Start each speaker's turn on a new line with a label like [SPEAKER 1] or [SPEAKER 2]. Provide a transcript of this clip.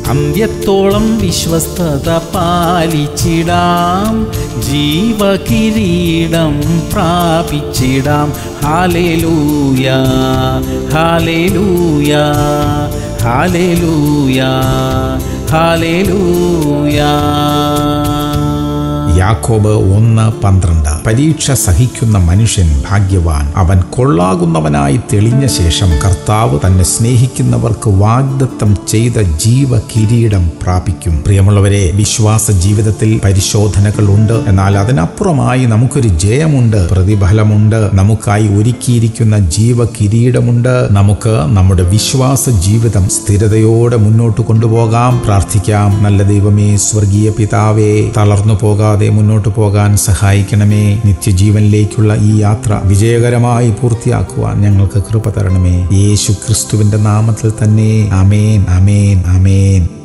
[SPEAKER 1] അന്ത്യത്തോളം വിശ്വസ്തത പാലിച്ചിടാം ജീവകിരീടം പ്രാപിച്ചിടാം ഹാലേലൂയ ഹാലേലൂയ ഹാലേലൂയ ഹാലേലൂയ
[SPEAKER 2] യാക്കോബ് ഒന്ന് പന്ത്രണ്ട് പരീക്ഷ സഹിക്കുന്ന മനുഷ്യൻ ഭാഗ്യവാൻ അവൻ കൊള്ളാകുന്നവനായി തെളിഞ്ഞ ശേഷം കർത്താവ് തന്നെ സ്നേഹിക്കുന്നവർക്ക് വാഗ്ദത്തം ചെയ്ത ജീവ കിരീടം പ്രാപിക്കും പ്രിയമുള്ളവരെ വിശ്വാസ ജീവിതത്തിൽ പരിശോധനകൾ ഉണ്ട് എന്നാൽ അതിനപ്പുറമായി നമുക്കൊരു ജയമുണ്ട് പ്രതിഫലമുണ്ട് നമുക്കായി ഒരുക്കിയിരിക്കുന്ന ജീവ കിരീടമുണ്ട് നമുക്ക് നമ്മുടെ വിശ്വാസ ജീവിതം സ്ഥിരതയോടെ മുന്നോട്ട് കൊണ്ടുപോകാം പ്രാർത്ഥിക്കാം നല്ല ദൈവമേ സ്വർഗീയ പിതാവേ തളർന്നു പോകാതെ മുന്നോട്ട് പോകാൻ സഹായിക്കണമേ നിത്യജീവനിലേക്കുള്ള ഈ യാത്ര വിജയകരമായി പൂർത്തിയാക്കുവാൻ ഞങ്ങൾക്ക് കൃപ തരണമേ യേശു ക്രിസ്തുവിന്റെ നാമത്തിൽ തന്നെ അമേൻ അമേൻ അമേൻ